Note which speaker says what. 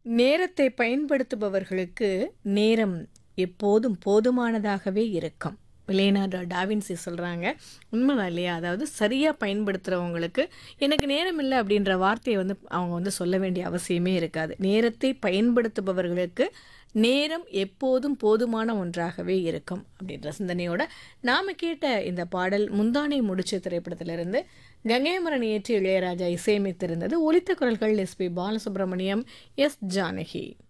Speaker 1: நேரத்தை பயன்படுத்துபவர்களுக்கு நேரம் எப்போதும் போதுமானதாகவே இருக்கும் லியோனார்டோ டாவின்சி சொல்கிறாங்க உண்மைதான் இல்லையா அதாவது சரியாக பயன்படுத்துகிறவங்களுக்கு எனக்கு நேரம் இல்லை அப்படின்ற வார்த்தையை வந்து அவங்க வந்து சொல்ல வேண்டிய அவசியமே இருக்காது நேரத்தை பயன்படுத்துபவர்களுக்கு நேரம் எப்போதும் போதுமான ஒன்றாகவே இருக்கும் அப்படின்ற சிந்தனையோட நாம் கேட்ட இந்த பாடல் முந்தானை முடிச்ச திரைப்படத்திலிருந்து கங்கைமரன் இயற்றி இளையராஜா இசையமைத்திருந்தது ஒலித்த குரல்கள் எஸ்பி பாலசுப்ரமணியம் எஸ் ஜானகி